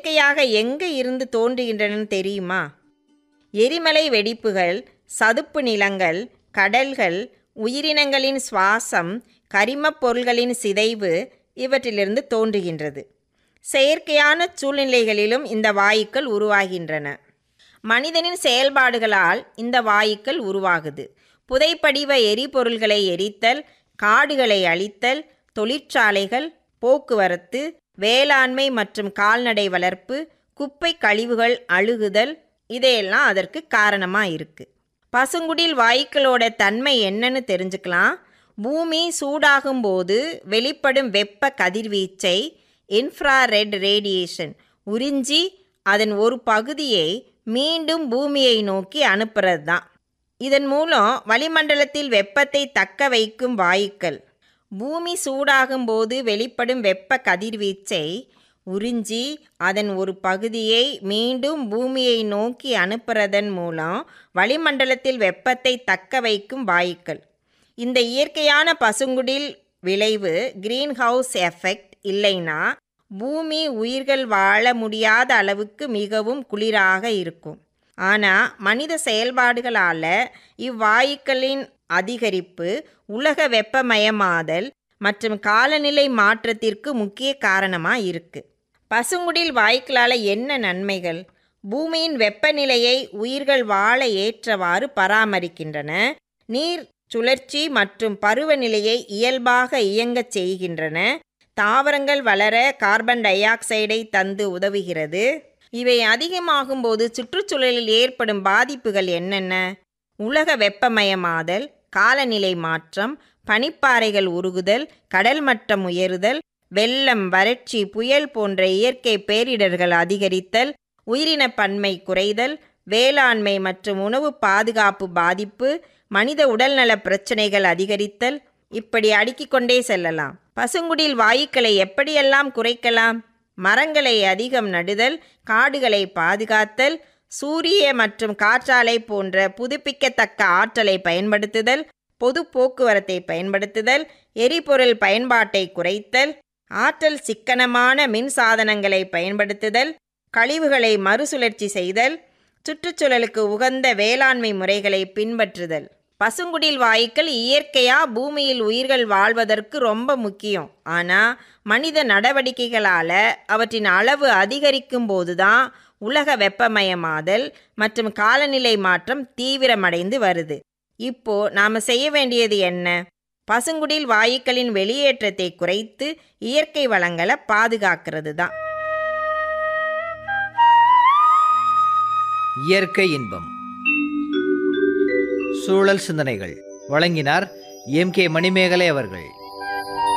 இயற்கையாக எங்கே இருந்து தோன்றுகின்றன தெரியுமா எரிமலை வெடிப்புகள் சதுப்பு நிலங்கள் கடல்கள் உயிரினங்களின் சுவாசம் கரிமப் பொருள்களின் சிதைவு இவற்றிலிருந்து தோன்றுகின்றது செயற்கையான சூழ்நிலைகளிலும் இந்த வாயுக்கள் உருவாகின்றன மனிதனின் செயல்பாடுகளால் இந்த வாயுக்கள் உருவாகுது புதைப்படிவ எரிபொருள்களை எரித்தல் காடுகளை அழித்தல் தொழிற்சாலைகள் போக்குவரத்து வேளாண்மை மற்றும் கால்நடை வளர்ப்பு குப்பை கழிவுகள் அழுகுதல் இதையெல்லாம் அதற்கு காரணமாக இருக்குது பசுங்குடில் வாயுக்களோட தன்மை என்னன்னு தெரிஞ்சுக்கலாம் பூமி சூடாகும் போது வெளிப்படும் வெப்ப கதிர்வீச்சை இன்ஃப்ராரெட் ரேடியேஷன் உறிஞ்சி அதன் ஒரு பகுதியை மீண்டும் பூமியை நோக்கி அனுப்புறது தான் இதன் மூலம் வளிமண்டலத்தில் வெப்பத்தை தக்க வைக்கும் வாயுக்கள் பூமி சூடாகும் போது வெளிப்படும் வெப்ப கதிர்வீச்சை உறிஞ்சி அதன் ஒரு பகுதியை மீண்டும் பூமியை நோக்கி அனுப்புறதன் மூலம் வளிமண்டலத்தில் வெப்பத்தை தக்க வைக்கும் வாயுக்கள் இந்த இயற்கையான பசுங்குடில் விளைவு கிரீன் ஹவுஸ் எஃபெக்ட் இல்லைன்னா பூமி உயிர்கள் வாழ முடியாத அளவுக்கு மிகவும் குளிராக இருக்கும் ஆனால் மனித செயல்பாடுகளால் இவ்வாயுக்களின் அதிகரிப்பு உலக வெப்பமயமாதல் மற்றும் காலநிலை மாற்றத்திற்கு முக்கிய காரணமாக இருக்குது பசுங்குடில் வாயுக்களால் என்ன நன்மைகள் பூமியின் வெப்பநிலையை உயிர்கள் வாழ ஏற்றவாறு பராமரிக்கின்றன நீர் சுழற்சி மற்றும் பருவநிலையை இயல்பாக இயங்கச் செய்கின்றன தாவரங்கள் வளர கார்பன் டை ஆக்சைடை தந்து உதவுகிறது இவை அதிகமாகும்போது சுற்றுச்சூழலில் ஏற்படும் பாதிப்புகள் என்னென்ன உலக வெப்பமயமாதல் காலநிலை மாற்றம் பனிப்பாறைகள் உருகுதல் கடல் மட்டம் உயருதல் வெள்ளம் வறட்சி புயல் போன்ற இயற்கை பேரிடர்கள் அதிகரித்தல் உயிரின பன்மை குறைதல் வேளாண்மை மற்றும் உணவு பாதுகாப்பு பாதிப்பு மனித உடல்நல பிரச்சனைகள் அதிகரித்தல் இப்படி அடுக்கிக் கொண்டே செல்லலாம் பசுங்குடில் வாயுக்களை எப்படியெல்லாம் குறைக்கலாம் மரங்களை அதிகம் நடுதல் காடுகளை பாதுகாத்தல் சூரிய மற்றும் காற்றாலை போன்ற புதுப்பிக்கத்தக்க ஆற்றலை பயன்படுத்துதல் பொது போக்குவரத்தை பயன்படுத்துதல் எரிபொருள் பயன்பாட்டை குறைத்தல் ஆற்றல் சிக்கனமான மின் சாதனங்களை பயன்படுத்துதல் கழிவுகளை மறுசுழற்சி செய்தல் சுற்றுச்சூழலுக்கு உகந்த வேளாண்மை முறைகளை பின்பற்றுதல் பசுங்குடில் வாயுக்கள் இயற்கையா பூமியில் உயிர்கள் வாழ்வதற்கு ரொம்ப முக்கியம் ஆனால் மனித நடவடிக்கைகளால் அவற்றின் அளவு அதிகரிக்கும் போதுதான் உலக வெப்பமயமாதல் மற்றும் காலநிலை மாற்றம் தீவிரமடைந்து வருது இப்போ நாம் செய்ய வேண்டியது என்ன பசுங்குடில் வாயுக்களின் வெளியேற்றத்தை குறைத்து இயற்கை வளங்களை பாதுகாக்கிறது தான் இயற்கை இன்பம் சூழல் சிந்தனைகள் வழங்கினார் எம் கே மணிமேகலை அவர்கள்